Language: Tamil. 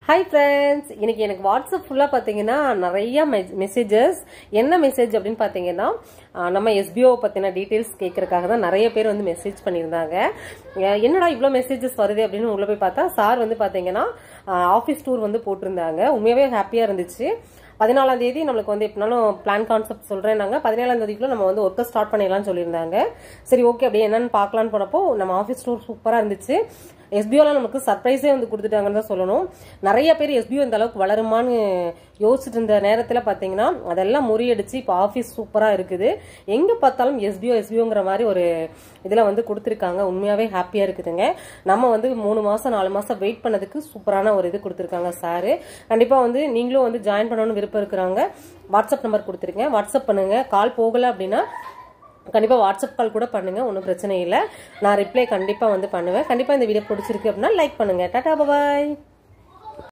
ஹாய் ஃப்ரெண்ட்ஸ் இன்னைக்கு எனக்கு வாட்ஸ்அப் ஃபுல்லாக பார்த்தீங்கன்னா நிறைய மெசேஜஸ் என்ன மெசேஜ் அப்படின்னு பார்த்தீங்கன்னா ஆஹ் நம்ம எஸ்பிஓ பற்றின டீட்டெயில்ஸ் கேட்கறதுக்காக தான் நிறைய பேர் வந்து மெசேஜ் பண்ணியிருந்தாங்க அஹ் என்னடா இவ்வளோ மெசேஜஸ் வருது அப்படின்னு உள்ள போய் பார்த்தா சார் வந்து பார்த்தீங்கன்னா ஆஃபீஸ் டூர் வந்து போட்டிருந்தாங்க உண்மையாகவே ஹாப்பியாக இருந்துச்சு பதினாலாம் தேதி நம்மளுக்கு வந்து எப்படினாலும் பிளான் கான்செப்ட் சொல்றேன் நாங்க பதினேழாம் தேதிக்குள்ள நம்ம வந்து ஒர்க்கை ஸ்டார்ட் பண்ணிடலாம்னு சொல்லியிருந்தாங்க சரி ஓகே அப்படியே என்னன்னு பார்க்கலான்னு போனப்போ நம்ம ஆஃபீஸ் டூர் சூப்பரா இருந்துச்சு எஸ்பிஓலாம் நமக்கு சர்ப்ரைஸே வந்து கொடுத்துட்டாங்கன்னு தான் சொல்லணும் நிறைய பேர் எஸ்பிஓ இந்த அளவுக்கு வளருமான்னு யோசிச்சுட்டு இருந்த நேரத்தில் பார்த்தீங்கன்னா அதெல்லாம் முறியடிச்சு இப்போ ஆஃபீஸ் சூப்பராக இருக்குது எங்கே பார்த்தாலும் எஸ்பிஓ எஸ்பிஓங்கிற மாதிரி ஒரு இதில் வந்து கொடுத்துருக்காங்க உண்மையாகவே ஹாப்பியாக இருக்குதுங்க நம்ம வந்து மூணு மாதம் நாலு மாதம் வெயிட் பண்ணதுக்கு சூப்பரான ஒரு இது கொடுத்துருக்காங்க சாரு கண்டிப்பாக வந்து நீங்களும் வந்து ஜாயின் பண்ணணும்னு விருப்பம் இருக்கிறாங்க வாட்ஸ்அப் நம்பர் கொடுத்துருக்கேன் வாட்ஸ்அப் பண்ணுங்க கால் போகலை அப்படின்னா கண்டிப்பாக வாட்ஸ்அப் கால் கூட பண்ணுங்க ஒன்றும் பிரச்சனை இல்லை நான் ரிப்ளை கண்டிப்பாக வந்து பண்ணுவேன் கண்டிப்பாக இந்த வீடியோ பிடிச்சிருக்கு அப்படின்னா லைக் பண்ணுங்க டாடா பாய்